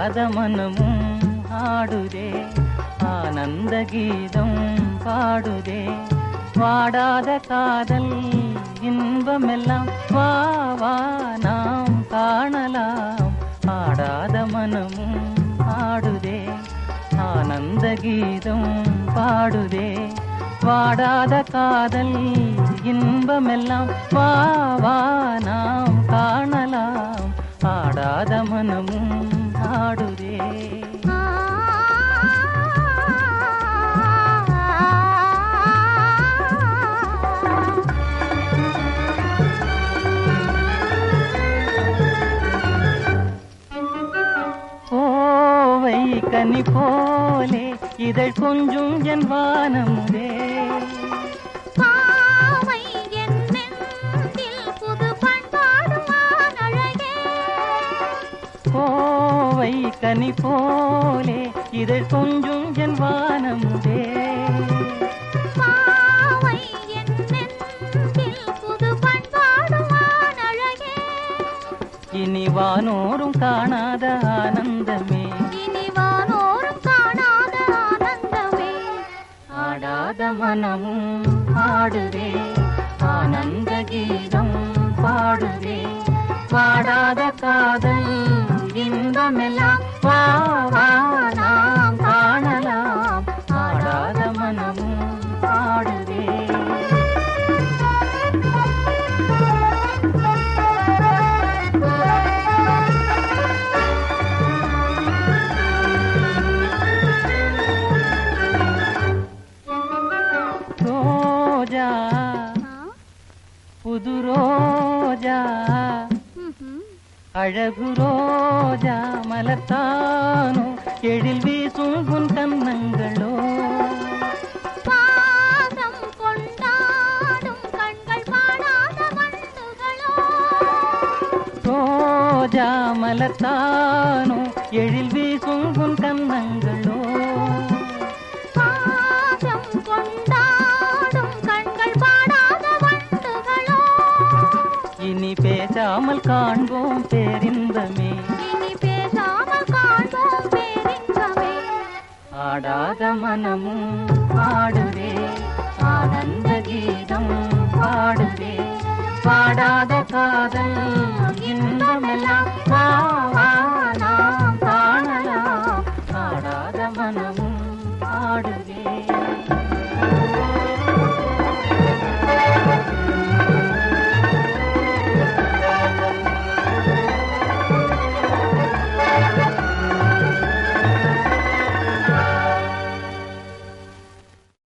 ஆடாத மனமும் ஆடுதே ஆனந்த கீதம் பாடுதே வாடாத காதல் இன்பமெல்லாம் வா வா நாம் காணலாம் ஆடாத மனமும் ஆடுதே ஆனந்த கீதம் பாடுதே வாடாத காதல் இன்பமெல்லாம் வா வா நாம் காணலாம் ஆடாத மனமும் ஆடுதே கோவை கனி போலே இதழ் கொஞ்சும் என் வானமுதே பாவை என் நெஞ்சில் புது பண்பாடும் வானழகே. கோவை கனி போலே இதழ் கொஞ்சும் என் வானமுதே பாவை என் நெஞ்சில் புது பண்பாடும் வானழகே. இனி வானோரும் காணாத ஆனந்தமே இனி வானோரும் காணாத ஆனந்தமே. ஆடாத மனமும் ஆடுதே ஆனந்த கீதம் பாடுதே பாடாத காதல் இன்பமெல்லாம் வா வா நாம் காணலாம் ஆடாத மனமும் ஆடுதே ரோஜா ஆ? புது ரோஜா ம்ஹும். அழகு ரோஜா மலர்த்தானோ எழில் வீசும் உன் கன்னங்களோ பாசம் கொண்டாடும் கண்கள் பாடாத வண்டுகளோ ரோஜா மலர்த்தானோ எழில் வீசும் உன் கன்னங்களோ பாசம் கொண்டாடும் கண்கள் பாடாத வண்டுகளோ இனி பேசாமல் காண்போம் பேரின்பமே இனி பேசாமல் காண்போம் பேரின்பமே ஆடாத மனமும் ஆடுதே ஆனந்த கீதம் பாடுதே பாடாத காதல் இன்பமெல்லாம் வா வா நாம் காணலாம் ஆடாத மனமும் ஆடுதே